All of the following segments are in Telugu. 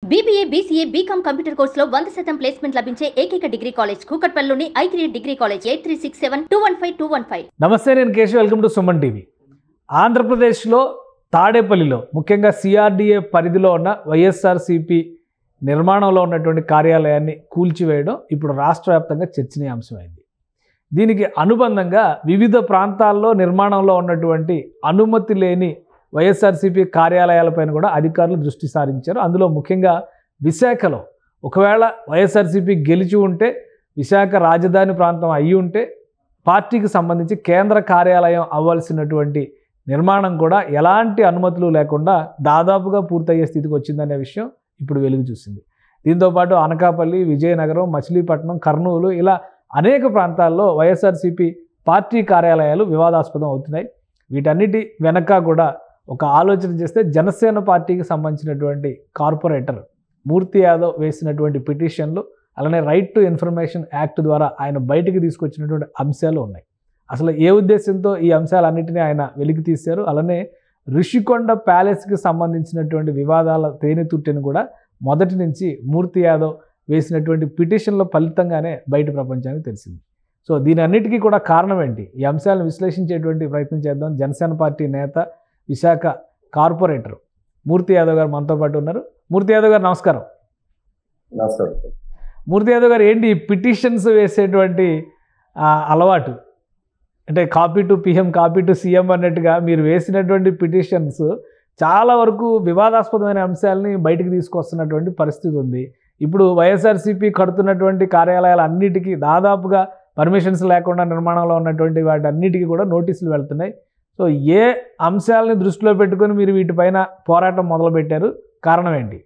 బీబీఏ బీసీఏ బీకామ్ కంప్యూటర్ కోర్సులో వంద శాతం ప్లేస్మెంట్ లభించే ఏకైక డిగ్రీ కాలేజ్ కూకట్పల్లిలోని I three degree college eight three six seven two one five two one five నమస్తే నేను Keshav welcome to Suman TV ఆంధ్రప్రదేశ్లో తాడేపల్లిలో ముఖ్యంగా సిఆర్డిఏ పరిధిలో ఉన్న వైఎస్ఆర్సిపి నిర్మాణంలో ఉన్నటువంటి కార్యాలయాన్ని కూల్చివేయడం ఇప్పుడు రాష్ట్ర వ్యాప్తంగా చర్చనీయాంశమైంది దీనికి అనుబంధంగా వివిధ ప్రాంతాల్లో నిర్మాణంలో ఉన్నటువంటి అనుమతి లేని వైఎస్ఆర్సీపీ కార్యాలయాలపైన కూడా అధికారులు దృష్టి సారించారు అందులో ముఖ్యంగా విశాఖలో ఒకవేళ వైఎస్ఆర్సీపీ గెలిచి ఉంటే విశాఖ రాజధాని ప్రాంతం అయ్యి ఉంటే పార్టీకి సంబంధించి కేంద్ర కార్యాలయం అవ్వాల్సినటువంటి నిర్మాణం కూడా ఎలాంటి అనుమతులు లేకుండా దాదాపుగా పూర్తయ్యే స్థితికి వచ్చిందనే విషయం ఇప్పుడు వెలుగు చూసింది దీంతోపాటు అనకాపల్లి విజయనగరం మచిలీపట్నం కర్నూలు ఇలా అనేక ప్రాంతాల్లో వైఎస్ఆర్సీపీ పార్టీ కార్యాలయాలు వివాదాస్పదం అవుతున్నాయి వీటన్నిటి వెనక కూడా ఒక ఆలోచన చేస్తే జనసేన పార్టీకి సంబంధించినటువంటి కార్పొరేటర్ మూర్తి యాదవ్ వేసినటువంటి పిటిషన్లు అలానే రైట్ టు ఇన్ఫర్మేషన్ యాక్ట్ ద్వారా ఆయన బయటికి తీసుకొచ్చినటువంటి అంశాలు ఉన్నాయి అసలు ఏ ఉద్దేశంతో ఈ అంశాలన్నింటినీ ఆయన వెలికి తీశారు అలానే ఋషికొండ ప్యాలెస్కి సంబంధించినటువంటి వివాదాల తేనెతుట్టెను కూడా మొదటి నుంచి మూర్తి యాదవ్ వేసినటువంటి పిటిషన్ల ఫలితంగానే బయట ప్రపంచానికి తెలిసింది సో దీని అన్నిటికీ కూడా కారణం ఏంటి ఈ అంశాలను విశ్లేషించేటువంటి ప్రయత్నం చేద్దాం జనసేన పార్టీ నేత విశాఖ కార్పొరేటర్ మూర్తి యాదవ్ గారు మనతో పాటు ఉన్నారు మూర్తి యాదవ్ గారు నమస్కారం నమస్కారం మూర్తి యాదవ్ గారు ఏంటి పిటిషన్స్ వేసేటువంటి ఆ, అలవాటు అంటే copy to PM copy to CM అన్నట్టుగా మీరు వేసినటువంటి పిటిషన్స్ చాలా వరకు వివాదాస్పదమైన అంశాలని బయటికి తీసుకొస్తున్నటువంటి పరిస్థితి ఉంది ఇప్పుడు వైఎస్ఆర్సీపీ కడుతున్నటువంటి కార్యాలయాలు అన్నిటికీ దాదాపుగా పర్మిషన్స్ లేకుండా నిర్మాణంలో ఉన్నటువంటి వాటి అన్నిటికీ కూడా నోటీసులు వెళ్తున్నాయి సో ఏ అంశాలని దృష్టిలో పెట్టుకొని మీరు వీటిపైన పోరాటం మొదలుపెట్టారు కారణం ఏంటి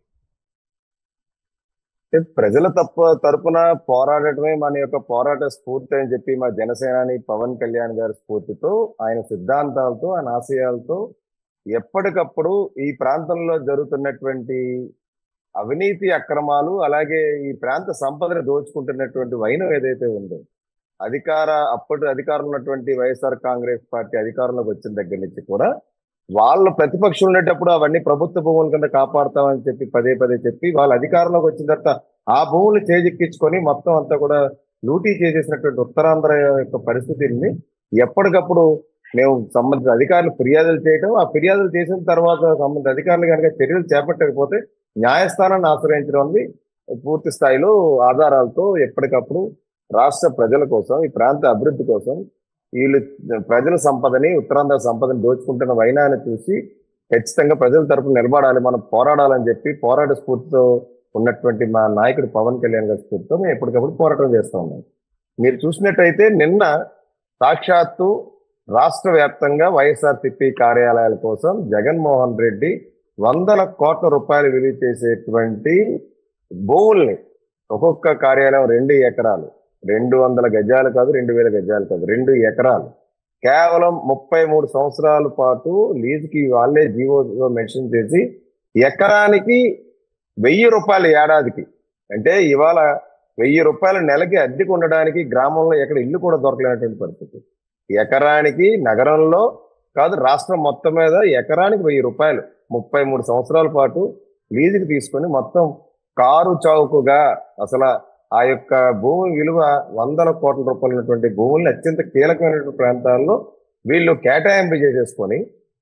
అంటే ప్రజల తప్ప తరపున పోరాడటమే మన యొక్క పోరాట స్ఫూర్తి అని చెప్పి మా జనసేనాని పవన్ కళ్యాణ్ గారి స్ఫూర్తితో ఆయన సిద్ధాంతాలతో ఆయన ఆశయాలతో ఎప్పటికప్పుడు ఈ ప్రాంతంలో జరుగుతున్నటువంటి అవినీతి అక్రమాలు అలాగే ఈ ప్రాంత సంపదను దోచుకుంటున్నటువంటి వైనం ఏదైతే ఉందో అధికార అప్పటి అధికారం ఉన్నటువంటి వైఎస్ఆర్ కాంగ్రెస్ పార్టీ అధికారంలోకి వచ్చిన దగ్గర నుంచి కూడా వాళ్ళ ప్రతిపక్షం ఉండేటప్పుడు అవన్నీ ప్రభుత్వ భూముల కింద కాపాడుతామని చెప్పి పదే పదే చెప్పి వాళ్ళ అధికారంలోకి వచ్చిన తర్వాత ఆ భూములు చేజెక్కించుకొని మొత్తం అంతా కూడా లూటీ చేసేసినటువంటి ఉత్తరాంధ్ర యొక్క పరిస్థితిని ఎప్పటికప్పుడు మేము సంబంధిత అధికారులు ఫిర్యాదులు చేయటం ఆ ఫిర్యాదులు చేసిన తర్వాత సంబంధిత అధికారులు కనుక చర్యలు చేపట్టకపోతే న్యాయస్థానాన్ని ఆశ్రయించడం అనేది పూర్తి స్థాయిలో ఆధారాలతో ఎప్పటికప్పుడు రాష్ట్ర ప్రజల కోసం ఈ ప్రాంత అభివృద్ధి కోసం వీళ్ళు ప్రజల సంపదని ఉత్తరాంధ్ర సంపదని దోచుకుంటున్న వైనాన్ని చూసి ఖచ్చితంగా ప్రజల తరపున నిలబడాలి మనం పోరాడాలని చెప్పి పోరాట స్ఫూర్తితో ఉన్నటువంటి మా నాయకుడు పవన్ కళ్యాణ్ గారి స్ఫూర్తితో మేము ఎప్పటికప్పుడు పోరాటం చేస్తూ ఉన్నాం మీరు చూసినట్టయితే నిన్న సాక్షాత్తు రాష్ట్ర వ్యాప్తంగా వైఎస్ఆర్సిపి కార్యాలయాల కోసం జగన్మోహన్ రెడ్డి వందల కోట్ల రూపాయలు విలువ చేసేటువంటి భూముల్ని ఒక్కొక్క కార్యాలయం రెండు ఎకరాలు రెండు వందల గజాలు కాదు రెండు వేల గజాలు కాదు రెండు ఎకరాలు కేవలం ముప్పై మూడు సంవత్సరాల పాటు లీజుకి వాళ్ళే జీవో మెన్షన్ చేసి ఎకరానికి వెయ్యి రూపాయలు ఏడాదికి అంటే ఇవాళ వెయ్యి రూపాయల నెలకి అద్దెకు ఉండడానికి గ్రామంలో ఎక్కడ ఇల్లు కూడా దొరకలేనటువంటి పరిస్థితి ఎకరానికి నగరంలో కాదు రాష్ట్రం మొత్తం మీద ఎకరానికి వెయ్యి రూపాయలు ముప్పై మూడు సంవత్సరాల పాటు లీజుకి తీసుకొని మొత్తం కారు చౌకగా అసలు ఆ యొక్క భూమి విలువ వందల కోట్ల రూపాయలు ఉన్నటువంటి భూముల్ని అత్యంత కీలకమైనటువంటి ప్రాంతాల్లో వీళ్ళు కేటాయింపు చేసేసుకొని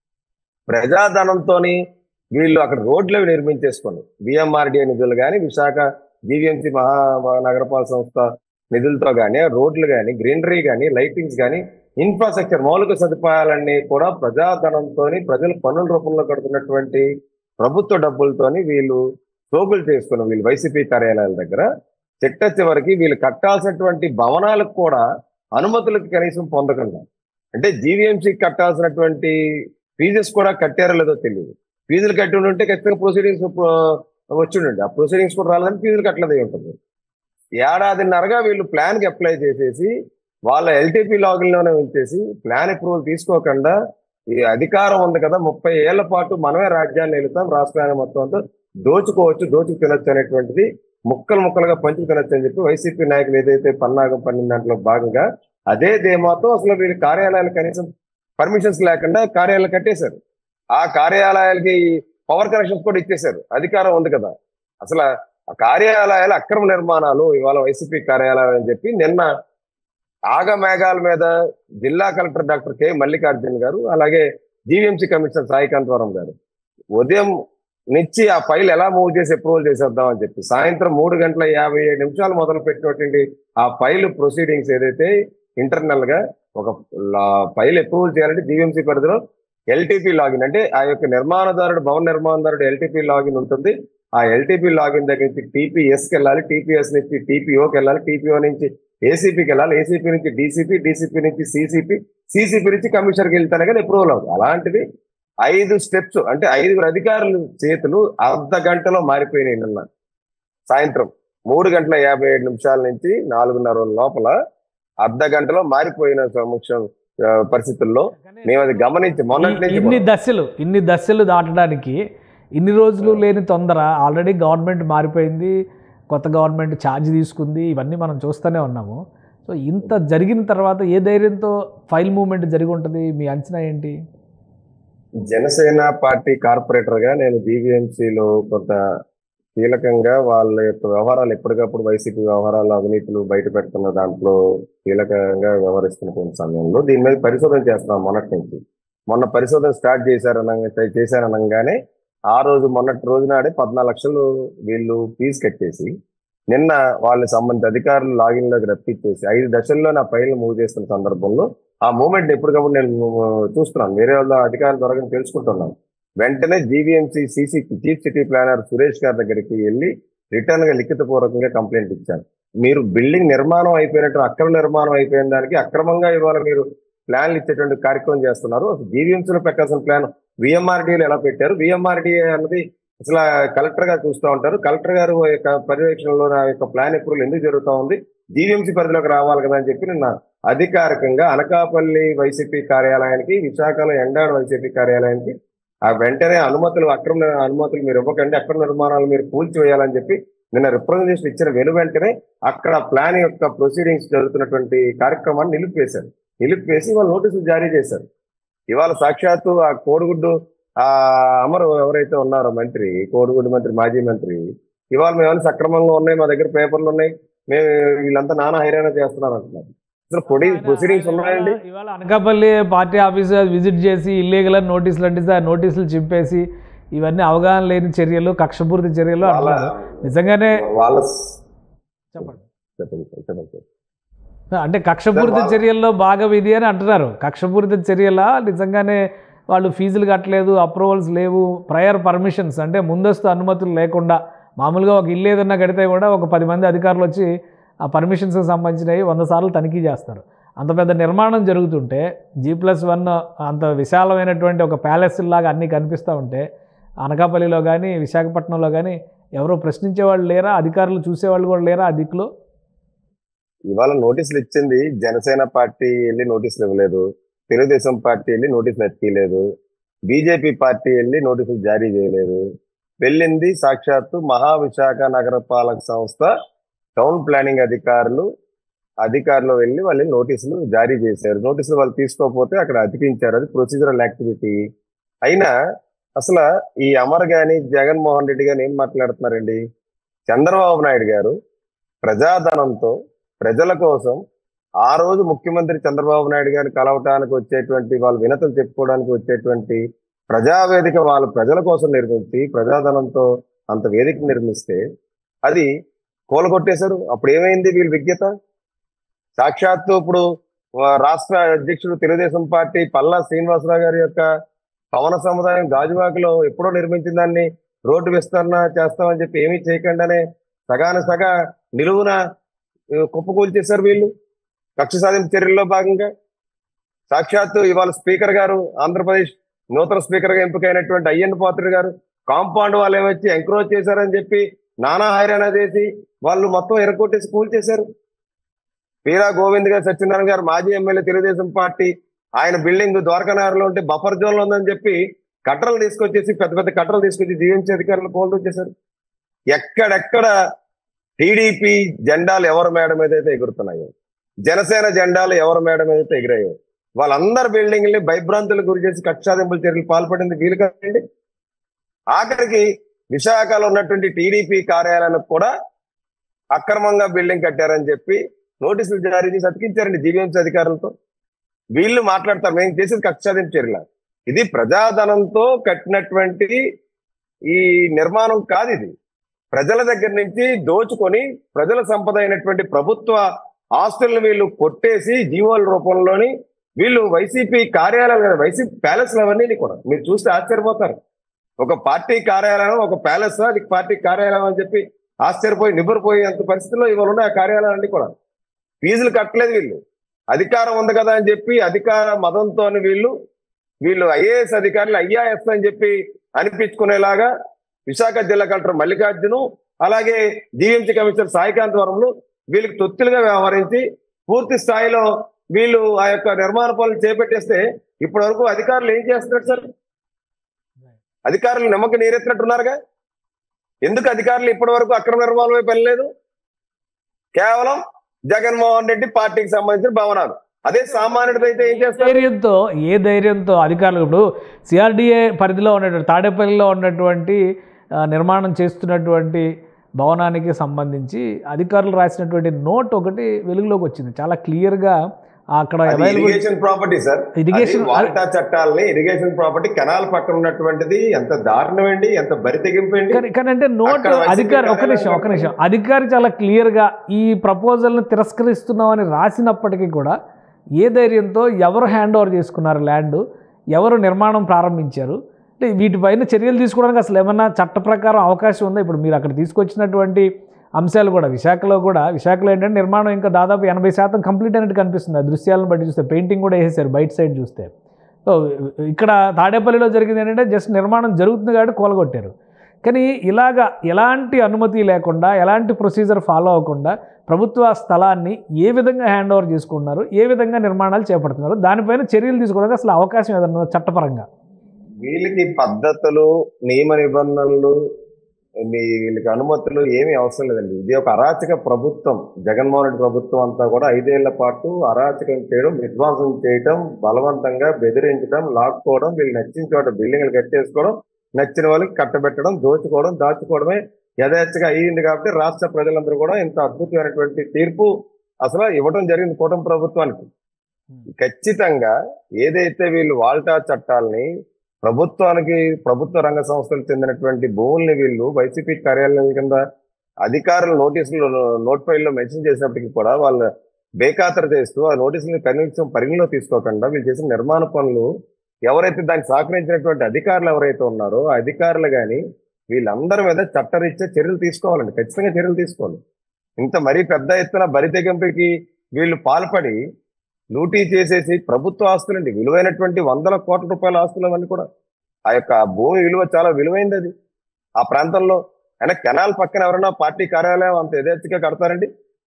ప్రజాధనంతోని వీళ్ళు అక్కడ రోడ్లు అవి నిర్మించేసుకొని విఎంఆర్డిఏ నిధులు కానీ విశాఖ జీవీఎంసీ మహా నగరపాలక సంస్థ నిధులతో కానీ రోడ్లు కానీ గ్రీనరీ కానీ లైటింగ్స్ కానీ ఇన్ఫ్రాస్ట్రక్చర్ మౌలిక సదుపాయాలన్నీ కూడా ప్రజాధనంతో ప్రజల పన్నుల రూపంలో కడుతున్నటువంటి ప్రభుత్వ డబ్బులతోని వీళ్ళు సోకులు చేసుకున్న వీళ్ళు వైసీపీ కార్యాలయాల దగ్గర చిట్ట చివరికి వీళ్ళు కట్టాల్సినటువంటి భవనాలకు కూడా అనుమతులకు కనీసం పొందకుండా అంటే జీవీఎంసీ కట్టాల్సినటువంటి ఫీజెస్ కూడా కట్టారో లేదో తెలియదు ఫీజులు కట్టి ఉంటే ఖచ్చితంగా ప్రొసీడింగ్స్ వచ్చి ఉండండి ఆ ప్రొసీడింగ్స్ కూడా రాలేదని ఫీజులు కట్టలేదు అయి ఉంటుంది ఏడాదిన్నరగా వీళ్ళు ప్లాన్కి అప్లై చేసేసి వాళ్ళ ఎల్టీపీ లాగిన్లోనే ఉంచేసి ప్లాన్ అప్రూవల్ తీసుకోకుండా ఈ అధికారం ఉంది కదా ముప్పై ఏళ్ల పాటు మనమే రాజ్యాన్ని వెళుతాం రాష్ట్రాన్ని మొత్తం అంతా దోచుకోవచ్చు దోచుకు తినొచ్చు అనేటువంటిది ముక్కలు ముక్కలుగా పంచుకు తినొచ్చు అని చెప్పి వైసీపీ నాయకులు ఏదైతే పన్నాగం పన్నిన దాంట్లో భాగంగా అదే ధీమాతో అసలు వీళ్ళు కార్యాలయాలు కనీసం పర్మిషన్స్ లేకుండా కార్యాలయాలు కట్టేశారు ఆ కార్యాలయాలకి పవర్ కనెక్షన్స్ కూడా ఇచ్చేశారు అధికారం ఉంది కదా అసలు ఆ కార్యాలయాల అక్రమ నిర్మాణాలు ఇవాళ వైసీపీ కార్యాలయం అని చెప్పి నిన్న ఆగమేఘాల మీద జిల్లా కలెక్టర్ డాక్టర్ కె మల్లికార్జున్ గారు అలాగే జీవీఎంసీ కమిషనర్ సాయికాంతవరం గారు ఉదయం నుంచి ఆ ఫైల్ ఎలా మూవ్ చేసి అప్రూవల్ చేసేద్దాం అని చెప్పి సాయంత్రం మూడు గంటల యాభై ఏడు నిమిషాలు మొదలు పెట్టినటువంటి ఆ ఫైల్ ప్రొసీడింగ్స్ ఏదైతే ఇంటర్నల్ గా ఒక ఫైల్ అప్రూవల్ చేయాలంటే జీవీఎంసీ పరిధిలో ఎల్టీపీ లాగిన్ అంటే ఆ యొక్క నిర్మాణదారుడు భవన నిర్మాణదారుడు ఎల్టీపీ లాగిన్ ఉంటుంది ఆ ఎల్టీపీ లాగిన్ దగ్గర నుంచి టీపీఎస్ కి వెళ్ళాలి టీపీఎస్ నుంచి టీపీఓకి వెళ్ళాలి టీపీఓ నుంచి ఏసీపీకి వెళ్ళాలి ఏసీపీ నుంచి డీసీపీ డీసీపీ నుంచి సీసీపీ సీసీపీ నుంచి కమిషనర్కి వెళ్తానే కానీ అప్రూవల్ అవుతుంది అలాంటిది ఐదు స్టెప్స్ అంటే ఐదుగురు అధికారులు చేతులు అర్ధ గంటలో మారిపోయినాయి నిన్న సాయంత్రం మూడు గంటల యాభై ఏడు నిమిషాల నుంచి నాలుగున్నర లోపల అర్ధ గంటలో మారిపోయిన సమక్షం ఆ, పరిస్థితుల్లో మేము అది గమనించి మొన్నటి ఈ- నుంచి ఇన్ని కూడా- దశలు ఇన్ని దశలు దాటడానికి ఇన్ని రోజులు లేని తొందర ఆల్రెడీ గవర్నమెంట్ మారిపోయింది కొత్త గవర్నమెంట్ ఛార్జ్ తీసుకుంది ఇవన్నీ మనం చూస్తూనే ఉన్నాము సో ఇంత జరిగిన తర్వాత ఏ ధైర్యంతో ఫైల్ మూవ్మెంట్ జరిగి ఉంటుంది మీ అంచనా ఏంటి జనసేన పార్టీ కార్పొరేటర్ గా నేను జీవీఎంసీలో కొంత కీలకంగా వాళ్ళ యొక్క వ్యవహారాలు ఎప్పటికప్పుడు వైసీపీ వ్యవహారాలు అవినీతులు బయట పెడుతున్న దాంట్లో కీలకంగా వ్యవహరిస్తున్నటువంటి సమయంలో దీని మీద పరిశోధన చేస్తున్నాం మొన్నటి నుంచి మొన్న పరిశోధన స్టార్ట్ చేశారనగా చేశారనగానే ఆ రోజు మొన్నటి రోజు నాడే పద్నాలుగు లక్షలు వీళ్ళు ఫీజు కట్టేసి నిన్న వాళ్ళ సంబంధిత అధికారులు లాగిన్ లోకి రప్పించేసి ఐదు దశల్లో నా ఫైల్ మూవ్ చేస్తున్న సందర్భంలో ఆ మూమెంట్ ఎప్పటికప్పుడు నేను ఆ, చూస్తున్నాను వేరే వాళ్ళ అధికారుల ద్వారా నేను తెలుసుకుంటున్నాను వెంటనే GVMC CC chief city planner Suresh గారి దగ్గరికి వెళ్ళి రిటర్న్ గా లిఖితపూర్వకంగా కంప్లైంట్ ఇచ్చాను మీరు బిల్డింగ్ నిర్మాణం అయిపోయినట్టు అక్రమ నిర్మాణం అయిపోయిన దానికి అక్రమంగా ఇవాళ మీరు ప్లాన్లు ఇచ్చేటువంటి కార్యక్రమం చేస్తున్నారు జీవీఎంసీలో పెట్టాల్సిన ప్లాన్ విఎంఆర్డీలు ఎలా పెట్టారు విఎంఆర్డీఏ అన్నది అసలు కలెక్టర్ గారు చూస్తూ ఉంటారు కలెక్టర్ గారు యొక్క పర్యవేక్షణలో నా యొక్క ప్లాన్ అప్రూవల్ ఎందుకు జరుగుతూ ఉంది జీవీఎంసీ పరిధిలోకి రావాలి కదా అని చెప్పి నిన్న అధికారికంగా అనకాపల్లి వైసీపీ కార్యాలయానికి విశాఖలో ఎండాడు వైసీపీ కార్యాలయానికి ఆ వెంటనే అనుమతులు అక్రమ అనుమతులు మీరు ఇవ్వకండి అక్రమ నిర్మాణాలు మీరు కూల్చివేయాలని చెప్పి నిన్న రిప్రజెంటేషన్ ఇచ్చిన వెను వెంటనే అక్కడ ప్లాన్ యొక్క ప్రొసీడింగ్స్ జరుగుతున్నటువంటి కార్యక్రమాన్ని నిలిపివేశారు నిలిపివేసి వాళ్ళు నోటీసులు జారీ చేశారు ఇవాళ సాక్షాత్తు ఆ కోడిగుడ్డు ఆ అమరు ఎవరైతే ఉన్నారో మంత్రి కోడిగుడ్డు మంత్రి మాజీ మంత్రి ఇవాళ మేము ఏమైనా సక్రమంగా ఉన్నాయి మా దగ్గర పేపర్లు ఉన్నాయి మేము వీళ్ళంతా నానా హైరాణ చేస్తున్నారు అంటున్నారు అసలు పొడి ప్రొసీడింగ్స్ ఉన్నాయండి ఇవాళ- ఇవాళ అనకాపల్లి పార్టీ ఆఫీస్ విజిట్ చేసి ఇల్లీగల్ అని నోటీసులు అంటే ఆ నోటీసులు చింపేసి ఇవన్నీ అవగాహన లేని చర్యలు కక్షపూరిత చర్యలు వాళ్ళ అంటున్నారు నిజంగానే వాళ్ళ చెప్పండి చెప్పండి చెప్పండి సార్. అంటే కక్షపూరిత వాళ్ళ- చర్యల్లో భాగం ఇది అని అంటున్నారు కక్షపూరిత చర్యల నిజంగానే వాళ్ళు ఫీజులు కట్టలేదు అప్రూవల్స్ లేవు ప్రయర్ పర్మిషన్స్ అంటే ముందస్తు అనుమతులు లేకుండా మామూలుగా ఒక ఇల్లు ఏదన్నా కడితే కూడా ఒక పది మంది అధికారులు వచ్చి ఆ పర్మిషన్స్కి సంబంధించినవి వంద సార్లు తనిఖీ చేస్తారు అంత పెద్ద నిర్మాణం జరుగుతుంటే జీ ప్లస్ వన్ అంత విశాలమైనటువంటి ఒక ప్యాలెస్ లాగా అన్నీ కనిపిస్తూ ఉంటే అనకాపల్లిలో కానీ విశాఖపట్నంలో కానీ ఎవరో ప్రశ్నించేవాళ్ళు లేరా అధికారులు చూసేవాళ్ళు కూడా లేరా ఆ దిక్కులో ఇవాళ నోటీసులు ఇచ్చింది జనసేన పార్టీ వెళ్ళి నోటీసులు ఇవ్వలేదు తెలుగుదేశం పార్టీ వెళ్ళి నోటీసులు ఎత్తిలేదు బీజేపీ పార్టీ వెళ్ళి నోటీసులు జారీ చేయలేదు వెళ్ళింది సాక్షాత్తు మహావిశాఖ నగరపాలక సంస్థ టౌన్ ప్లానింగ్ అధికారులు అధికారులు వెళ్ళి వాళ్ళు నోటీసులు జారీ చేశారు నోటీసులు వాళ్ళు తీసుకోకపోతే అక్కడ అతికించారు అది ప్రొసీజరల్ యాక్టివిటీ అయినా అసలు ఈ అమర్ గాని జగన్మోహన్ రెడ్డి గాని ఏం మాట్లాడుతున్నారండి చంద్రబాబు నాయుడు గారు ప్రజాధనంతో ప్రజల కోసం ఆ రోజు ముఖ్యమంత్రి చంద్రబాబు నాయుడు గారిని కలవటానికి వచ్చేటువంటి వాళ్ళు వినతులు చెప్పుకోవడానికి వచ్చేటువంటి ప్రజావేదిక వాళ్ళు ప్రజల కోసం నిర్మించి ప్రజాధనంతో అంత వేదిక నిర్మిస్తే అది కూలగొట్టేశారు అప్పుడు ఏమైంది వీళ్ళ విజ్ఞత సాక్షాత్తు ఇప్పుడు ఆ, రాష్ట్ర అధ్యక్షుడు తెలుగుదేశం పార్టీ పల్లా శ్రీనివాసరావు గారి యొక్క పవన సముదాయం గాజువాకలో ఎప్పుడో నిర్మించిన దాన్ని రోడ్డు విస్తరణ చేస్తామని చెప్పి ఏమీ చేయకుండానే సగాన సగ నిలువున ఆ, కుప్పకూల్చేశారు వీళ్ళు కక్ష సాధింపు చర్యల్లో భాగంగా సాక్షాత్తు ఇవాళ స్పీకర్ గారు ఆంధ్రప్రదేశ్ నూతన స్పీకర్ గా ఎంపికైనటువంటి అయ్యన్న పాత్ర గారు కాంపౌండ్ వాళ్ళు ఏమొచ్చి ఎంక్రోచ్ చేశారని చెప్పి నానా హైరాణ చేసి వాళ్ళు మొత్తం ఎరగొట్టేసి కూల్చేశారు వీరా గోవింద్ గారు సత్యనారాయణ గారు మాజీ ఎమ్మెల్యే తెలుగుదేశం పార్టీ ఆయన బిల్డింగ్ ద్వారకానగర్లో ఉంటే బఫర్ జోన్ లో ఉందని చెప్పి కట్టలు తీసుకొచ్చేసి పెద్ద పెద్ద కట్టలు తీసుకొచ్చి జీవించే అధికారులు కోల్దొచ్చేశారు ఎక్కడెక్కడ టీడీపీ జెండాలు ఎవరి మేడ మీద అయితే ఎగురుతున్నాయో జనసేన జెండాలు ఎవరి మేడ మీద అయితే ఎగిరాయో వాళ్ళందరి బిల్డింగ్ని భయభ్రాంతులకు గురి చేసి కక్షాదింపుల చర్యలు పాల్పడింది వీలు కదండి ఆఖరికి విశాఖలో ఉన్నటువంటి టీడీపీ కార్యాలయానికి కూడా అక్రమంగా బిల్డింగ్ కట్టారని చెప్పి నోటీసులు జారీ చేసి అతికించారండి జీవీఎంసీ అధికారులతో వీళ్ళు మాట్లాడతారు మేము చేసేది కక్షాదింపు చర్యల ఇది ప్రజాధనంతో కట్టినటువంటి ఈ నిర్మాణం కాదు ఇది ప్రజల దగ్గర నుంచి దోచుకొని ప్రజల సంపద అయినటువంటి ప్రభుత్వ ఆస్తులను వీళ్ళు కొట్టేసి జీవోల రూపంలోని వీళ్ళు వైసీపీ కార్యాలయాలు కదా వైసీపీ ప్యాలెస్ అవన్నీ కూడా మీరు చూస్తే ఆశ్చర్యపోతారు ఒక పార్టీ కార్యాలయం ఒక ప్యాలెస్ అది పార్టీ కార్యాలయం అని చెప్పి ఆశ్చర్యపోయి నిబ్బరిపోయేంత పరిస్థితుల్లో ఇవాళ ఉన్నాయి ఆ కార్యాలయాలన్నీ కూడా ఫీజులు కట్టలేదు వీళ్ళు అధికారం ఉంది కదా అని చెప్పి అధికార మతంతో వీళ్ళు వీళ్ళు ఐఏఎస్ అధికారులు ఐఆర్ఎస్ అని చెప్పి అనిపించుకునేలాగా విశాఖ జిల్లా కలెక్టర్ మల్లికార్జును అలాగే జీఎంసీ కమిషనర్ సాయికాంత్ వరంలో వీళ్ళకి తొత్తులుగా వ్యవహరించి పూర్తి స్థాయిలో వీళ్ళు ఆ యొక్క నిర్మాణ పనులు చేపట్టేస్తే ఇప్పటి వరకు అధికారులు ఏం చేస్తున్నారు సార్ అధికారులు నిమ్మక నీరెత్తినట్టున్నారుగా ఎందుకు అధికారులు ఇప్పటి వరకు అక్రమ నిర్మాణం వైపు వెళ్ళలేదు కేవలం జగన్మోహన్ రెడ్డి పార్టీకి సంబంధించిన భవనాలు అదే సామాన్యుడితో అయితే ఏం చేస్తారు ధైర్యంతో ఏ ధైర్యంతో అధికారులు ఇప్పుడు సిఆర్డిఏ పరిధిలో ఉన్నటువంటి తాడేపల్లిలో ఉన్నటువంటి ఆ, నిర్మాణం చేస్తున్నటువంటి భవనానికి సంబంధించి అధికారులు రాసినటువంటి నోట్ ఒకటి వెలుగులోకి వచ్చింది చాలా క్లియర్గా అక్కడ available irrigation property sir irrigation అది వాల్టా చట్టాలని ఇరిగేషన్ ప్రాపర్టీ కెనాల్ పక్కన ఉన్నటువంటిది ఎంత దారుణం అండి ఎంత బరి తెగింపండి కానీ కానీ అంటే నోట్ అక్కడ వైసీపీ అధికారి ఒక కార్యాలయం నిమిషం ఒక పక్కన నిమిషం అధికారి చాలా క్లియర్గా ఈ ప్రపోజల్ని తిరస్కరిస్తున్నామని రాసినప్పటికీ కూడా ఏ ధైర్యంతో ఎవరు హ్యాండ్ ఓవర్ చేసుకున్నారు ల్యాండ్ ఎవరు నిర్మాణం ప్రారంభించారు అంటే వీటిపైన చర్యలు తీసుకోవడానికి అసలు ఏమన్నా చట్ట ప్రకారం అవకాశం ఉందా ఇప్పుడు మీరు అక్కడ తీసుకొచ్చినటువంటి అంశాలు కూడా విశాఖలో కూడా విశాఖలో ఏంటంటే నిర్మాణం ఇంకా దాదాపు ఎనభై శాతం కంప్లీట్ అయినట్టు కనిపిస్తుంది ఆ దృశ్యాలను బట్టి చూస్తే పెయింటింగ్ కూడా వేసేసారు బయట సైడ్ చూస్తే సో ఇక్కడ తాడేపల్లిలో జరిగింది ఏంటంటే జస్ట్ నిర్మాణం జరుగుతుంది కాబట్టి కూలగొట్టారు కానీ ఇలాగా ఎలాంటి అనుమతి లేకుండా ఎలాంటి ప్రొసీజర్ ఫాలో అవ్వకుండా ప్రభుత్వ స్థలాన్ని ఏ విధంగా హ్యాండ్ ఓవర్ చేసుకుంటున్నారు ఏ విధంగా నిర్మాణాలు చేపడుతున్నారు దానిపైన చర్యలు తీసుకోవడానికి అసలు అవకాశం ఏదన్నా ఉందా చట్టపరంగా వీళ్ళకి పద్ధతులు నియమ నిబంధనలు మీ వీళ్ళకి అనుమతులు ఏమీ అవసరం లేదండి ఇది ఒక అరాచక ప్రభుత్వం జగన్మోహన్ రెడ్డి ప్రభుత్వం అంతా కూడా ఐదేళ్ల పాటు అరాచకం చేయడం విధ్వంసం చేయడం బలవంతంగా బెదిరించడం లాక్కోవడం వీళ్ళు నచ్చిన చోట బిల్డింగ్లు కట్టేసుకోవడం నచ్చిన వాళ్ళకి కట్టబెట్టడం దోచుకోవడం దాచుకోవడమే యథేచ్ఛగా అయ్యింది కాబట్టి రాష్ట్ర ప్రజలందరూ కూడా ఇంత అద్భుతమైనటువంటి తీర్పు అసలు ఇవ్వడం జరిగింది కూటమి ప్రభుత్వానికి ఖచ్చితంగా ఏదైతే వీళ్ళు వాల్టా చట్టాలని ప్రభుత్వానికి ప్రభుత్వ రంగ సంస్థలకు చెందినటువంటి భూముల్ని వీళ్ళు వైసీపీ కార్యాలయం కింద అధికారులు నోటీసులు నోట్ ఫైల్లో మెన్షన్ చేసినప్పటికీ కూడా వాళ్ళు బేఖాతరు చేస్తూ ఆ నోటీసులను కనీసం పరిగణలో తీసుకోకుండా వీళ్ళు చేసిన నిర్మాణ పనులు ఎవరైతే దానికి సహకరించినటువంటి అధికారులు ఎవరైతే ఉన్నారో ఆ అధికారులు కానీ వీళ్ళందరి మీద చట్టరీత్యా చర్యలు తీసుకోవాలండి ఖచ్చితంగా చర్యలు తీసుకోవాలి ఇంత మరీ పెద్ద ఎత్తున బరి తెగింపుకి వీళ్ళు పాల్పడి లూటీ చేసేసి ప్రభుత్వ ఆస్తులండి విలువైనటువంటి వందల కోట్ల రూపాయల ఆస్తులు అవన్నీ కూడా ఆ యొక్క భూమి విలువ చాలా విలువైంది అది ఆ ప్రాంతంలో అయినా కెనాల్ పక్కన ఎవరైనా పార్టీ కార్యాలయం అంత యథేచ్ఛగా కడతారండి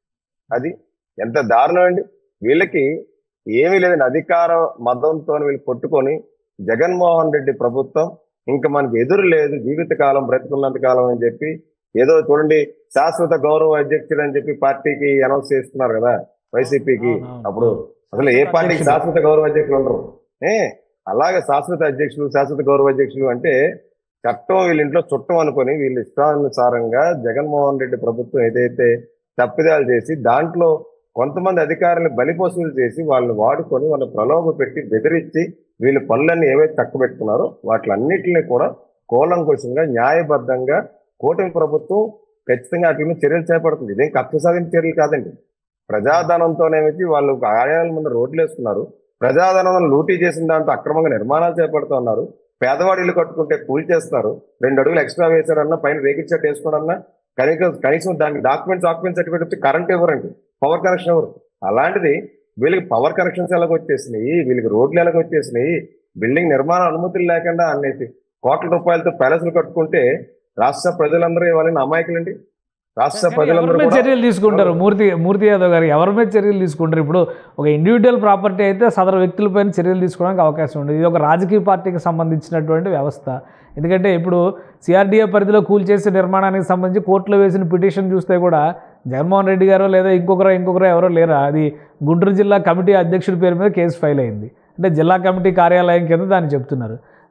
అది ఎంత దారుణం అండి వీళ్ళకి ఏమీ లేదండి అధికార మతంతో వీళ్ళు కొట్టుకొని జగన్మోహన్ రెడ్డి ప్రభుత్వం ఇంకా మనకి ఎదురు లేదు జీవితకాలం బ్రతుకున్నంత కాలం అని చెప్పి ఏదో చూడండి శాశ్వత గౌరవ అధ్యక్షుడు అని చెప్పి పార్టీకి అనౌన్స్ చేస్తున్నారు కదా వైసీపీకి అవునవును. అప్పుడు అసలు ఏ పార్టీకి శాశ్వత గౌరవ అధ్యక్షులు ఉండరు ఏ అలాగే శాశ్వత అధ్యక్షులు శాశ్వత గౌరవ అధ్యక్షులు అంటే చట్టం వీళ్ళ ఇంట్లో చుట్టం అనుకొని వీళ్ళ ఇష్టానుసారంగా జగన్మోహన్ రెడ్డి ప్రభుత్వం ఏదైతే తప్పిదాలు చేసి దాంట్లో కొంతమంది అధికారులను బలిపోసులు చేసి వాళ్ళని వాడుకొని వాళ్ళని ప్రలోభ పెట్టి బెదిరించి వీళ్ళ పనులన్నీ ఏవైతే చక్కబెట్టుకున్నారో వాటిలన్నిటిని కూడా కూలంకుషంగా న్యాయబద్ధంగా కూటమి ప్రభుత్వం ఖచ్చితంగా వాటి మీద చర్యలు చేపడుతుంది ఇదేం కక్ష సాధింపు చర్యలు కాదండి ప్రజాధనంతోనేమిటి వాళ్ళు కార్యాలయాల ముందు రోడ్లు వేసుకున్నారు ప్రజాధనం లూటీ చేసిన దాంతో అక్రమంగా నిర్మాణాలు చేపడుతూ ఉన్నారు పేదవాడి ఇల్లు కట్టుకుంటే కూల్ చేస్తారు రెండు అడుగులు ఎక్స్ట్రా వేశారన్నా పైన రేకిల్ షర్ట్ వేసుకోవడన్నా కనీసం కనీసం దానికి డాక్యుమెంట్స్ ఆక్యుమెంట్ సర్టిఫికేట్ వచ్చి కరెంట్ ఇవ్వరండి పవర్ కనెక్షన్ ఇవ్వరు అలాంటిది వీళ్ళకి పవర్ కనెక్షన్స్ ఎలాగ వచ్చేసినాయి వీళ్ళకి రోడ్లు ఎలాగ వచ్చేసినాయి బిల్డింగ్ నిర్మాణ అనుమతులు లేకుండా అనేసి కోట్ల రూపాయలతో ప్యాలెస్లు కట్టుకుంటే రాష్ట్ర ప్రజలందరూ ఇవ్వాలని అమాయకులండి రాష్ట్ర కానీ ప్రజలందరూ ఎవరి మీద కూడా చర్యలు తీసుకుంటారు మూర్తి మూర్తి యాదవ్ గారు ఎవరి మీద చర్యలు తీసుకుంటారు ఇప్పుడు ఒక ఇండివిజువల్ ప్రాపర్టీ అయితే సదరు వ్యక్తులపైన చర్యలు తీసుకోవడానికి అవకాశం ఉండదు ఇది ఒక రాజకీయ పార్టీకి సంబంధించినటువంటి వ్యవస్థ ఎందుకంటే ఇప్పుడు సిఆర్డీఏ పరిధిలో కూల్చేసే నిర్మాణానికి సంబంధించి కోర్టులో వేసిన పిటిషన్ చూస్తే కూడా జగన్మోహన్ రెడ్డి గారో లేదా ఇంకొకరో ఇంకొకరో ఎవరో లేరా అది గుంటూరు జిల్లా కమిటీ అధ్యక్షుడి పేరు మీద కేసు ఫైల్ అయింది అంటే జిల్లా కమిటీ కార్యాలయం కింద దాన్ని చెప్తున్నారు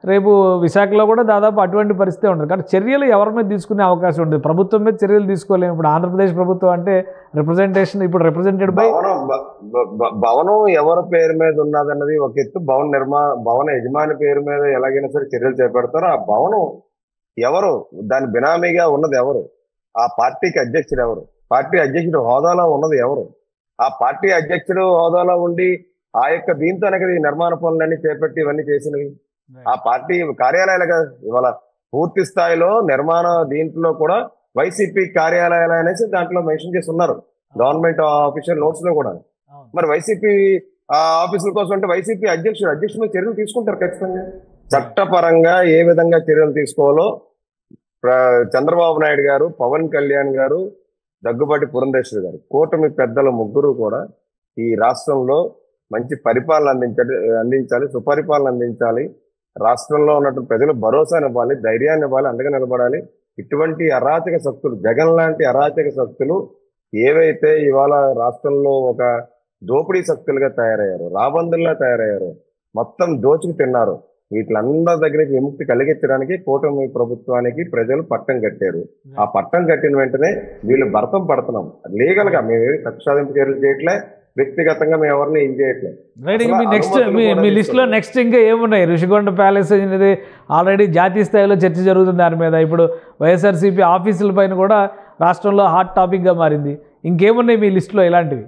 రేపు విశాఖలో కూడా దాదాపు అటువంటి పరిస్థితి ఉంటుంది కానీ చర్యలు ఎవరి మీద తీసుకునే అవకాశం ఉంటుంది ప్రభుత్వం మీద చర్యలు తీసుకోలేము ఇప్పుడు ఆంధ్రప్రదేశ్ ప్రభుత్వం అంటే రిప్రజెంటేషన్ ఇప్పుడు రిప్రజెంటెడ్ బై భవనం భ- భ- భ- భవనం ఎవరి పేరు మీద ఉన్నదన్నది ఒక ఎత్తు భవన నిర్మా భవన యజమాని పేరు మీద ఎలాగైనా సరే చర్యలు చేపడతారో ఆ భవనం ఎవరు దాని బినామీగా ఉన్నది ఎవరు ఆ పార్టీకి అధ్యక్షుడు ఎవరు పార్టీ అధ్యక్షుడు హోదాలో ఉన్నది ఎవరు ఆ పార్టీ అధ్యక్షుడు హోదాలో ఉండి ఆ యొక్క దీంతోనే కదా ఈ నిర్మాణ పనులన్నీ చేపట్టి ఇవన్నీ చేసినవి ఆ పార్టీ కార్యాలయాలుగా ఇవాళ పూర్తి స్థాయిలో నిర్మాణ దీంట్లో కూడా వైసీపీ కార్యాలయాలు అనేసి దాంట్లో మెన్షన్ చేసి ఉన్నారు గవర్నమెంట్ ఆఫీషియల్ నోట్స్ లో కూడా మరి వైసీపీ ఆఫీసుల కోసం అంటే వైసీపీ అధ్యక్షుడు అధ్యక్షుడు మీద చర్యలు తీసుకుంటారు ఖచ్చితంగా చట్టపరంగా ఏ విధంగా చర్యలు తీసుకోవాలో ప్ర- చంద్రబాబు నాయుడు గారు పవన్ కళ్యాణ్ గారు దగ్గుబాటి పురంధేశ్వరి గారు కూటమి పెద్దల ముగ్గురు కూడా ఈ రాష్ట్రంలో మంచి పరిపాలన అందించాలి అందించాలి సుపరిపాలన అందించాలి రాష్ట్రంలో ఉన్నటువంటి ప్రజలు భరోసాని ఇవ్వాలి ధైర్యాన్ని ఇవ్వాలి అండగా నిలబడాలి ఇటువంటి అరాచక శక్తులు జగన్ లాంటి అరాచక శక్తులు ఏవైతే ఇవాళ రాష్ట్రంలో ఒక దోపిడీ శక్తులుగా తయారయ్యారు రాబందుల్లా తయారయ్యారు మొత్తం దోచుకు తిన్నారు వీటిలందరి దగ్గరికి విముక్తి కలిగించడానికి కూటమి ప్రభుత్వానికి ప్రజలు పట్టం కట్టారు ఆ పట్టం కట్టిన వెంటనే వీళ్ళు భర్తం పడుతున్నాం లీగల్ గా మేము ఏమి కక్షాదింపు చర్యలు చేయట్లే వ్యక్తిగతంగా మేము ఎవరిని ఏం చేయట్లే రైట్ ఇంకా మీ అసలు నెక్స్ట్ అనుమతులు మీ కూడా మీ లిస్ట్లో తీసుకోలేదు. నెక్స్ట్ ఇంకా ఏమున్నాయి ఋషికొండ ప్యాలెస్ అనేది ఆల్రెడీ జాతీయ స్థాయిలో చర్చ జరుగుతుంది దాని మీద ఇప్పుడు వైఎస్ఆర్సీపీ ఆఫీసుల పైన కూడా రాష్ట్రంలో హాట్ టాపిక్గా మారింది ఇంకేమున్నాయి మీ లిస్ట్లో ఇలాంటివి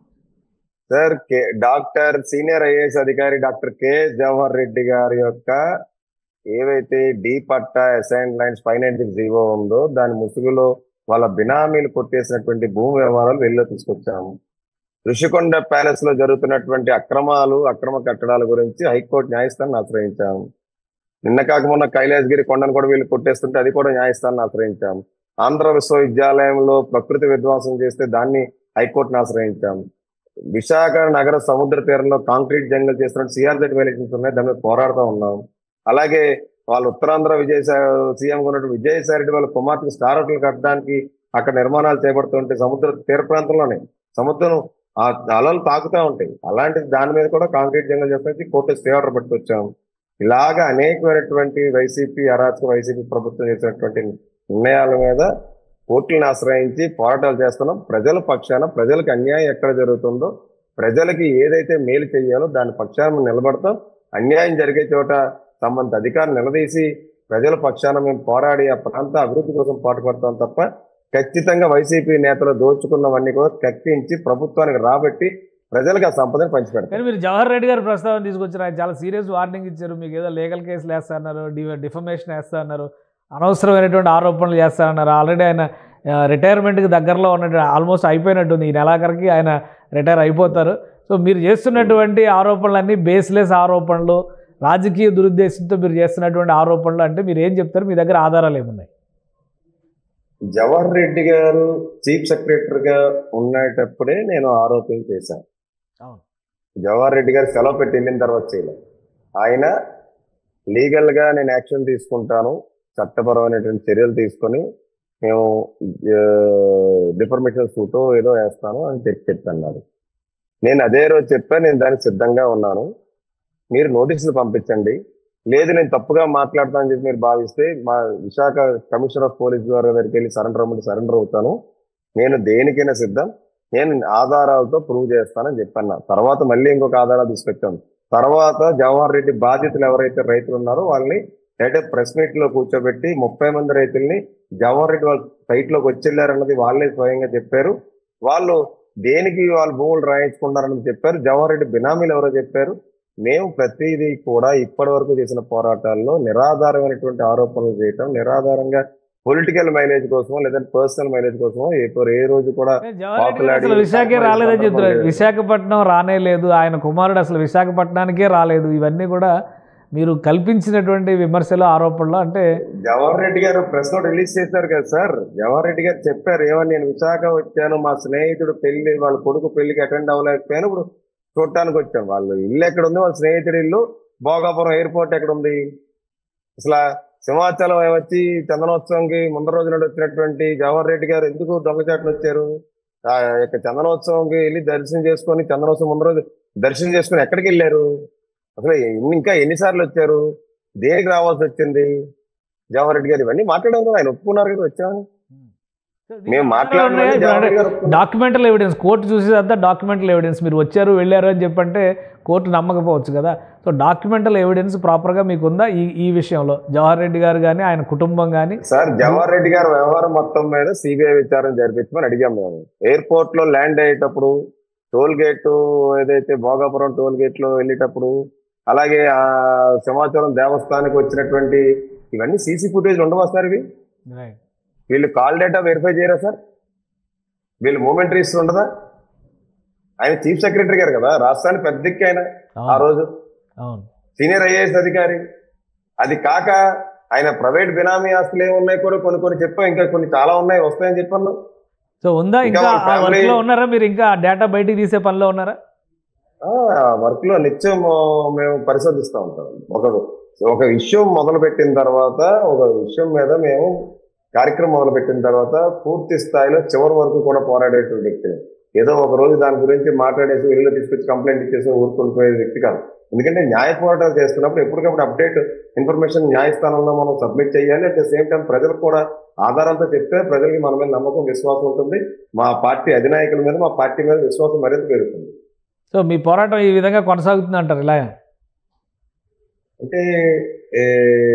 sir K doctor senior IAS అధికారి డాక్టర్ కె జవహర్ రెడ్డి గారి యొక్క ఏవైతే D patta assign lines financial GO ఉందో దాని ముసుగులో వాళ్ళ బినామీలు కొట్టేసినటువంటి భూమి వ్యవహారాలు వెళ్ళి తీసుకొచ్చాము ఋషికొండ ప్యాలెస్ లో జరుగుతున్నటువంటి అక్రమాలు అక్రమ కట్టడాల గురించి హైకోర్టు న్యాయస్థానాన్ని ఆశ్రయించాము నిన్న కాక మొన్న కైలాసగిరి కొండను కూడా వీళ్ళు కొట్టేస్తుంటే అది కూడా న్యాయస్థానాన్ని ఆశ్రయించాము ఆంధ్ర విశ్వవిద్యాలయంలో ప్రకృతి విధ్వంసం చేస్తే దాన్ని హైకోర్టును ఆశ్రయించాము విశాఖ నగర సముద్ర తీరంలో కాంక్రీట్ జంగల్ చేస్తున్న సిఆర్జెడ్ వైలేషన్స్ ఉన్నాయి దాని మీద పోరాడుతూ ఉన్నాం అలాగే వాళ్ళు ఉత్తరాంధ్ర విజయసాయి సీఎం ఉన్నటువంటి విజయసాయి రెడ్డి వాళ్ళ కుమార్తెకు స్టార్ హోటల్ కట్టడానికి అక్కడ నిర్మాణాలు చేపడుతుంటే సముద్ర తీర ప్రాంతంలోనే సముద్రం ఆ అలలు తాకుతూ ఉంటాయి అలాంటిది దాని మీద కూడా కాంక్రీట్ జంగల్ చేస్తే కోర్టు స్టే ఆర్డర్ పట్టుకొచ్చాం ఇలాగా అనేకమైనటువంటి వైసీపీ అరాచక వైసీపీ ప్రభుత్వం చేసినటువంటి నిర్ణయాల మీద కోర్టులను ఆశ్రయించి పోరాటాలు చేస్తున్నాం ప్రజల పక్షాన ప్రజలకు అన్యాయం ఎక్కడ జరుగుతుందో ప్రజలకి ఏదైతే మేలు చేయాలో దాని పక్షాన మేము నిలబడతాం అన్యాయం జరిగే చోట సంబంధిత అధికారులు నిలదీసి ప్రజల పక్షాన మేము పోరాడి ఆ ప్రాంత అభివృద్ధి కోసం పాటుపడతాం తప్ప ఖచ్చితంగా వైసీపీ నేతలు దోచుకున్నవన్నీ కూడా కక్కించి ప్రభుత్వానికి రాబట్టి ప్రజలకు ఆ సంపదను పంచిపెడతాం కానీ మీరు జవహర్ రెడ్డి గారి ప్రస్తావన తీసుకొచ్చారు ఆయన చాలా సీరియస్ వార్నింగ్ ఇచ్చారు మీకు ఏదో లీగల్ కేసులు వేస్తా అన్నారు డి డిఫమేషన్ వేస్తా అన్నారు అనవసరమైనటువంటి ఆరోపణలు చేస్తారన్నారు ఆల్రెడీ ఆయన ఆ, రిటైర్మెంట్కి దగ్గరలో ఉన్నట్టు ఆల్మోస్ట్ అయిపోయినట్టుంది ఈ నెలాఖరికి ఆయన రిటైర్ అయిపోతారు సో మీరు చేస్తున్నటువంటి ఆరోపణలన్నీ బేస్లెస్ ఆరోపణలు రాజకీయ దురుద్దేశంతో మీరు చేస్తున్నటువంటి ఆరోపణలు అంటే మీరు ఏం చెప్తారు మీ దగ్గర ఆధారాలు ఏమున్నాయి జవహర్ రెడ్డి గారు చీఫ్ సెక్రటరీగా ఉండేటప్పుడే నేను ఆరోపణ చేశాను అవును. జవహర్ రెడ్డి గారు సెలవు పెట్టి వెళ్ళిన తర్వాత చేయలేదు ఆయన లీగల్ గా నేను యాక్షన్ తీసుకుంటాను చట్టపరమైనటువంటి చర్యలు తీసుకొని మేము డిఫర్మేషన్ సూటో ఏదో వేస్తాను అని చెప్పి చెప్పన్నారు నేను అదే రోజు చెప్పాను నేను దానికి సిద్ధంగా ఉన్నాను మీరు నోటీసులు పంపించండి లేదు నేను తప్పుగా మాట్లాడతానని చెప్పి మీరు భావిస్తే మా విశాఖ కమిషనర్ ఆఫ్ పోలీస్ గారి దగ్గరికి వెళ్ళి సరెండర్ అవ్వమంటే సరెండర్ అవుతాను నేను దేనికైనా సిద్ధం నేను ఆధారాలతో ప్రూవ్ చేస్తానని చెప్పాను తర్వాత మళ్ళీ ఇంకొక ఆధారాలు తీసుకొచ్చాను తర్వాత జవహర్ రెడ్డి బాధితులు ఎవరైతే రైతులు ఉన్నారో వాళ్ళని డైరెక్ట్ ప్రెస్ మీట్ లో కూర్చోబెట్టి ముప్పై మంది రైతుల్ని జవహర్ రెడ్డి వాళ్ళ సైట్ లోకి వచ్చేళ్ళారన్నది వాళ్ళే స్వయంగా చెప్పారు వాళ్ళు దేనికి వాళ్ళు భూములు రాయించుకున్నారని చెప్పారు జవహర్ రెడ్డి బినామీలు ఎవరో చెప్పారు మేము ప్రతిదీ కూడా ఇప్పటి వరకు చేసిన పోరాటాల్లో నిరాధారమైనటువంటి ఆరోపణలు చేయటం నిరాధారంగా పొలిటికల్ మైలేజ్ కోసమో లేదంటే పర్సనల్ మైలేజ్ కోసమో ఏ ఏ రోజు కూడా జవహర్ రెడ్డి గారు అసలు పాపులాడి- విశాఖే రాలేదని చెప్తున్నారు లేదు. విశాఖపట్నం రానే లేదు ఆయన కుమారుడు అసలు విశాఖపట్నానికే రాలేదు ఇవన్నీ కూడా మీరు కల్పించినటువంటి విమర్శలు ఆరోపణలు అంటే జవహర్ రెడ్డి గారు ప్రెస్ నోట్ రిలీజ్ చేశారు కదా సార్ జవహర్ రెడ్డి గారు చెప్పారు ఏమని నేను విశాఖ వచ్చాను మా స్నేహితుడు పెళ్లి వాళ్ళ కొడుకు పెళ్లికి అటెండ్ అవ్వలేకపోయాను ఇప్పుడు చూడటానికి వచ్చాం వాళ్ళు ఇల్లు ఎక్కడ ఉంది వాళ్ళ స్నేహితుడి ఇల్లు భోగాపురం ఎయిర్పోర్ట్ ఎక్కడ ఉంది అసలు ఆ సింహాచలం వచ్చి చందనోత్సవంకి ముందర రోజు నాడు వచ్చినటువంటి జవహర్ రెడ్డి గారు ఎందుకు దొంగచాటును వచ్చారు ఆ యొక్క చందనోత్సవంకి వెళ్ళి దర్శనం చేసుకొని చందనోత్సవం ముందు రోజు దర్శనం చేసుకొని ఎక్కడికి వెళ్ళారు అసలు ఎన్ని- ఇంకా ఎన్నిసార్లు వచ్చారు దేనికి రావాల్సి వచ్చింది జవహర్ రెడ్డి గారు ఇవన్నీ మాట్లాడారు కదా ఆయన ఒప్పుకున్నారు కదా వచ్చామని మేము మాట్లాడినా జవహర్ రెడ్డి గారు ఒప్పుకున్నారు. డాక్యుమెంటల్ ఎవిడెన్స్ కోర్టు చూసేదంతా డాక్యుమెంటల్ ఎవిడెన్స్ మీరు వచ్చారు వెళ్ళారు అని చెప్పంటే కోర్టు నమ్మకపోవచ్చు కదా సో డాక్యుమెంటల్ ఎవిడెన్స్ ప్రాపర్గా మీకు ఉందా ఈ ఈ విషయంలో జవహర్ రెడ్డి గారు కానీ ఆయన కుటుంబం కానీ సార్ జవహర్ రెడ్డి గారి వ్యవహారం మొత్తం మీద సిబిఐ విచారణ జరిపించమని అడిగాం మేము ఎయిర్పోర్ట్ లో ల్యాండ్ అయ్యేటప్పుడు టోల్ గేట్ ఏదైతే భోగాపురం టోల్ గేట్ లో వెళ్ళేటప్పుడు అలాగే ఆ సింహాచలం దేవస్థానానికి వచ్చినటువంటి ఇవన్నీ సీసీ ఫుటేజ్ ఉండవా సార్ ఇవి వీళ్ళు కాల్ డేటా వెరిఫై చేయరా సార్ వీళ్ళు మూమెంట్ రిజిస్టర్ ఉండదా ఆయన చీఫ్ సెక్రటరీ గారు కదా రాష్ట్రానికి పెద్ద దిక్కు ఆయన ఆ అవును రోజు అవును సీనియర్ ఐఏఎస్ అధికారి అది కాక ఆయన ప్రైవేట్ బినామీ ఆస్తులు ఏమున్నాయి కూడా కొన్ని కొన్ని చెప్పాం ఇంకా కొన్ని చాలా ఉన్నాయి వస్తాయని చెప్పాను సో ఉందా ఇంకా ఇంకా వాళ్ళ ఆ family- వర్క్లో ఉన్నారా మీరు ఇంకా డేటా బయటికి తీసే పనిలో ఉన్నారా వర్క్ లో నిత్యం ఆ, మేము పరిశోధిస్తూ ఉంటాం ఒక ఒక విషయం మొదలు పెట్టిన తర్వాత ఒక విషయం మీద మేము కార్యక్రమం మొదలు పెట్టిన తర్వాత పూర్తి స్థాయిలో చివరి వరకు కూడా పోరాడేటువంటి వ్యక్తి ఏదో ఒక రోజు దాని గురించి మాట్లాడేసి వెళ్ళి తీసుకొచ్చి కంప్లైంట్ ఇచ్చేసి ఊరుకొని పోయే వ్యక్తి కాదు ఎందుకంటే న్యాయ పోరాటాలు చేస్తున్నప్పుడు ఎప్పటికప్పుడు అప్డేట్ ఇన్ఫర్మేషన్ న్యాయస్థానంలో మనం సబ్మిట్ చేయాలి అట్ ద సేమ్ టైం ప్రజలకు కూడా ఆధారాలతో చెప్తే ప్రజలకి మన మీద నమ్మకం విశ్వాసం ఉంటుంది మా పార్టీ అధినాయకుల మీద మా పార్టీ మీద విశ్వాసం మరింత పెరుగుతుంది సో మీ పోరాటం ఈ విధంగా కొనసాగుతుంది అంటారు ఇలా అంటే ఏ,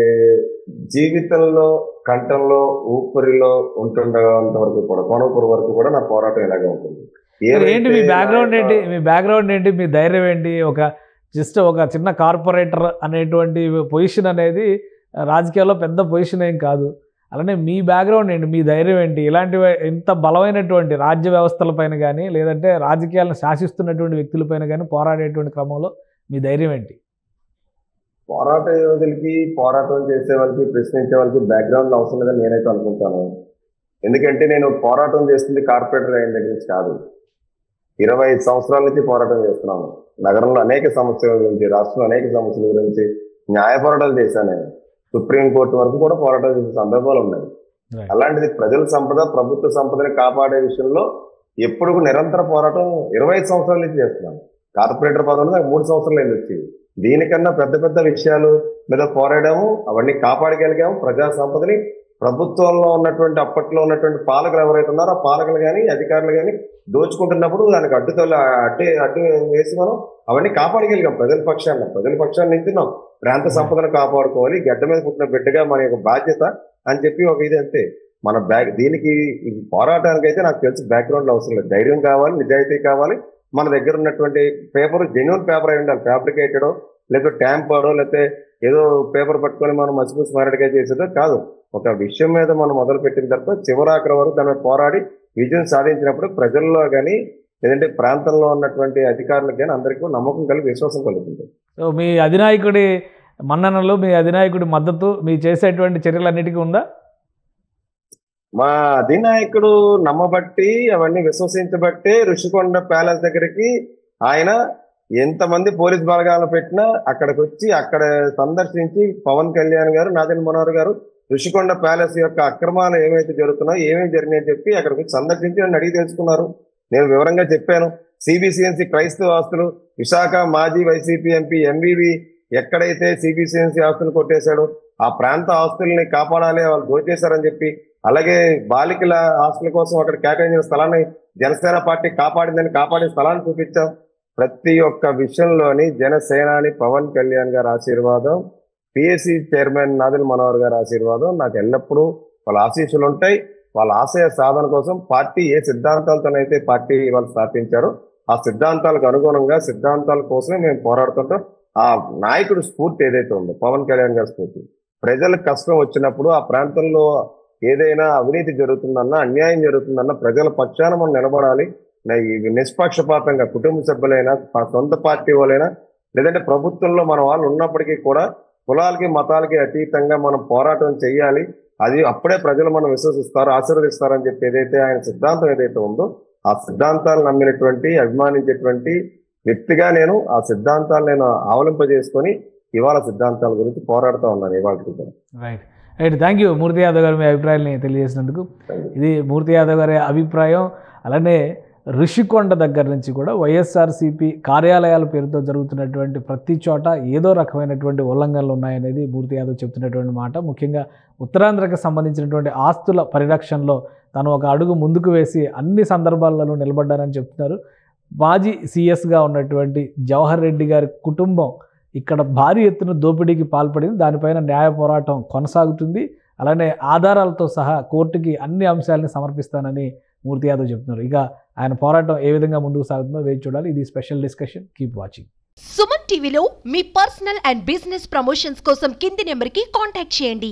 జీవితంలో కంఠంలో ఊపిరిలో ఉంటుండేంత వరకు కూడా కోనపూర్ వరకు కూడా నా పోరాటం ఇలాగే ఉంటుంది మరి ఏంటి మీ ఏవైతే బ్యాక్గ్రౌండ్ నా ఏంటి యొక్క- మీ బ్యాక్గ్రౌండ్ ఏంటి మీ ధైర్యం ఏంటి ఒక జస్ట్ ఒక చిన్న కార్పొరేటర్ అనేటువంటి పొజిషన్ అనేది రాజకీయాల్లో పెద్ద పొజిషన్ ఏం కాదు అలానే మీ బ్యాక్గ్రౌండ్ ఏంటి మీ ధైర్యం ఏంటి ఇలాంటి ఇంత బలమైనటువంటి రాజ్య వ్యవస్థలపైన కానీ లేదంటే రాజకీయాలను శాసిస్తున్నటువంటి వ్యక్తులపైన కానీ పోరాడేటువంటి క్రమంలో మీ ధైర్యం ఏంటి పోరాట యోధులకి పోరాటం చేసే వాళ్ళకి ప్రశ్నించే వాళ్ళకి బ్యాక్గ్రౌండ్ అవసరం లేదని నేనైతే అనుకుంటాను ఎందుకంటే నేను పోరాటం చేస్తుంది కార్పొరేటర్ అయిన దగ్గర నుంచి కాదు ఇరవై ఐదు సంవత్సరాల నుంచి పోరాటం చేస్తున్నాను నగరంలో అనేక సమస్యల గురించి రాష్ట్రంలో అనేక సమస్యల గురించి న్యాయ పోరాటాలు చేశాను నేను సుప్రీంకోర్టు వరకు కూడా పోరాటాలు చేసే సందర్భాలు ఉన్నాయి Right. అలాంటిది ప్రజల సంపద ప్రభుత్వ సంపదని కాపాడే విషయంలో ఎప్పుడు నిరంతర పోరాటం ఇరవై ఐదు సంవత్సరాల నుంచి చేస్తున్నాను కార్పొరేటర్ పదవులు నాకు మూడు సంవత్సరాలు అయింది వచ్చి దీనికన్నా పెద్ద పెద్ద విషయాలు మీద పోరాడాము అవన్నీ కాపాడగలిగాము ప్రజా సంపదని ప్రభుత్వంలో ఉన్నటువంటి అప్పట్లో ఉన్నటువంటి పాలకులు ఎవరైతే ఉన్నారో ఆ పాలకులు కానీ అధికారులు కానీ దోచుకుంటున్నప్పుడు దానికి అడ్డుతల అడ్డు అడ్డు వేసి మనం అవన్నీ కాపాడగలిగాం ప్రజల పక్షాన ప్రజల పక్షాన్ని నించున్నాం ప్రాంత సంపదను కాపాడుకోవాలి గడ్డ మీద పుట్టిన బిడ్డగా మన యొక్క బాధ్యత అని చెప్పి ఒక ఇది అంతే మన బ్యాక్ దీనికి ఈ పోరాటానికి అయితే నాకు తెలిసి బ్యాక్గ్రౌండ్ అవసరం లేదు ధైర్యం కావాలి నిజాయితీ కావాలి మన దగ్గర ఉన్నటువంటి పేపర్ జెన్యున్ పేపర్ అయి ఉండాలి ఫ్యాబ్రికేటెడో లేకపోతే ట్యాంపర్డో లేకపోతే ఏదో పేపర్ పట్టుకొని మనం మసిపూసి మారడిగా చేసేదో కాదు ఒక విషయం మీద మనం మొదలు పెట్టిన తర్వాత చివరాఖరి వరకు దాని మీద పోరాడి విజయం సాధించినప్పుడు ప్రజల్లో కానీ లేదంటే ప్రాంతంలో ఉన్నటువంటి అధికారులకు కానీ అందరికీ నమ్మకం కలిగి విశ్వాసం కలుగుతుంది సో మీ అధినాయకుడి మన్ననలు మీ అధినాయకుడి మద్దతు మీ చేసేటువంటి చర్యలన్నిటికీ ఉందా మా అధినాయకుడు నమ్మబట్టి అవన్నీ విశ్వసించబట్టి ఋషికొండ ప్యాలెస్ దగ్గరికి ఆయన ఎంతమంది పోలీస్ బలగాలను పెట్టినా అక్కడికి వచ్చి అక్కడ సందర్శించి పవన్ కళ్యాణ్ గారు నాదెన్ మనోహర్ గారు ఋషికొండ ప్యాలెస్ యొక్క అక్రమాలు ఏమైతే జరుగుతున్నాయో ఏమేమి జరిగినాయని చెప్పి అక్కడికి వచ్చి సందర్శించి నన్ను అడిగి తెలుసుకున్నారు నేను వివరంగా చెప్పాను సిబిసిఎన్సి క్రైస్తవ ఆస్తులు విశాఖ మాజీ వైసీపీ ఎంపీ ఎంవివి ఎక్కడైతే సిబిసిఎన్సి ఆస్తులు కొట్టేశాడో ఆ ప్రాంత ఆస్తుల్ని కాపాడాలి వాళ్ళు దోచేశారని చెప్పి అలాగే బాలికల ఆస్తుల కోసం అక్కడ కేటాయించిన స్థలాన్ని జనసేన పార్టీ కాపాడిందని కాపాడే స్థలాన్ని చూపించాం ప్రతి ఒక్క విషయంలోని జనసేనాని పవన్ కళ్యాణ్ గారి ఆశీర్వాదం పిఎస్సి చైర్మన్ నాదిల్ మనోహర్ గారి ఆశీర్వాదం నాకు ఎల్లప్పుడూ వాళ్ళ ఆశీస్సులు ఉంటాయి వాళ్ళ ఆశయ సాధన కోసం పార్టీ ఏ సిద్ధాంతాలతోనైతే పార్టీ వాళ్ళు స్థాపించారో ఆ సిద్ధాంతాలకు అనుగుణంగా సిద్ధాంతాల కోసమే మేము పోరాడుతుంటాం ఆ నాయకుడు స్ఫూర్తి ఏదైతే ఉందో పవన్ కళ్యాణ్ గారి స్ఫూర్తి ప్రజలకు కష్టం వచ్చినప్పుడు ఆ ప్రాంతంలో ఏదైనా అవినీతి జరుగుతుందన్నా అన్యాయం జరుగుతుందన్నా ప్రజల పక్షాన మనం నిలబడాలి న- ఈ నిష్పక్షపాతంగా కుటుంబ సభ్యులైనా ప- సొంత పార్టీ వాళ్ళైనా లేదంటే ప్రభుత్వంలో మన వాళ్ళు ఉన్నప్పటికీ కూడా కులాలకి మతాలకి అతీతంగా మనం పోరాటం చేయాలి అది అప్పుడే ప్రజలు మనం విశ్వసిస్తారు ఆశీర్వదిస్తారని చెప్పి ఏదైతే ఆయన సిద్ధాంతం ఏదైతే ఉందో ఆ సిద్ధాంతాలు నమ్మినటువంటి అభిమానించేటువంటి వ్యక్తిగా నేను ఆ సిద్ధాంతాలు నేను అవలంబజేసుకొని ఇవాళ సిద్ధాంతాల గురించి పోరాడుతూ ఉన్నాను ఇవాళ right right thank you Murthy Yadav గారు మీ అభిప్రాయాన్ని తెలియజేసినందుకు ఇది మూర్తి యాదవ్ గారి అభిప్రాయం అలానే ఋషికొండ దగ్గర నుంచి కూడా వైఎస్ఆర్సీపీ కార్యాలయాల పేరుతో జరుగుతున్నటువంటి ప్రతి చోట ఏదో రకమైనటువంటి ఉల్లంఘనలు ఉన్నాయనేది మూర్తి యాదవ్ చెప్తున్నటువంటి మాట ముఖ్యంగా ఉత్తరాంధ్రకి సంబంధించినటువంటి ఆస్తుల పరిరక్షణలో తను ఒక అడుగు ముందుకు వేసి అన్ని సందర్భాలలో నిలబడ్డానని చెప్తున్నారు మాజీ సీఎస్గా ఉన్నటువంటి జవహర్ రెడ్డి గారి కుటుంబం ఇక్కడ భారీ ఎత్తున దోపిడీకి పాల్పడింది దానిపైన న్యాయ పోరాటం కొనసాగుతుంది అలానే ఆధారాలతో సహా కోర్టుకి అన్ని అంశాలని సమర్పిస్తానని మూర్తి యాదవ్ చెప్తున్నారు ఇక ఆయన పోరాటం ఏ విధంగా ముందుకు సాగుతుందో వేచి చూడాలి ఇది special discussion keep watching Suman టీవీలో మీ పర్సనల్ అండ్ బిజినెస్ ప్రమోషన్స్ కోసం కింది నెంబర్కి కాంటాక్ట్ చేయండి